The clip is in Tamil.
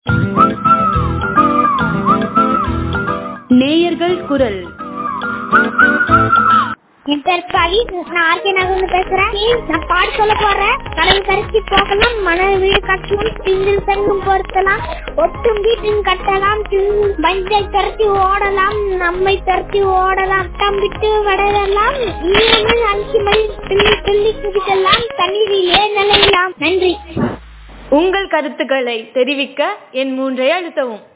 நேயர்கள் குரல் என் பேர் பவி நான் ஆர்கே நகர்ந்து பேசுறேன் நான் பாட்டு சொல்ல போறேன் கடல் கரைச்சி போகலாம் மணல் வீடு கட்டலாம் திங்கில் செங்கும் பொருத்தலாம் ஒட்டும் வீட்டின் கட்டலாம் மஞ்சள் துரத்தி ஓடலாம் நம்மை துரத்தி ஓடலாம் தம்பிட்டு வளரலாம் ஈரமில் அஞ்சு மைல் துள்ளி துள்ளி குதிக்கலாம் தண்ணீரிலே நிலையலாம் நன்றி உங்கள் கருத்துக்களை தெரிவிக்க என் மூன்றை அழுத்தவும்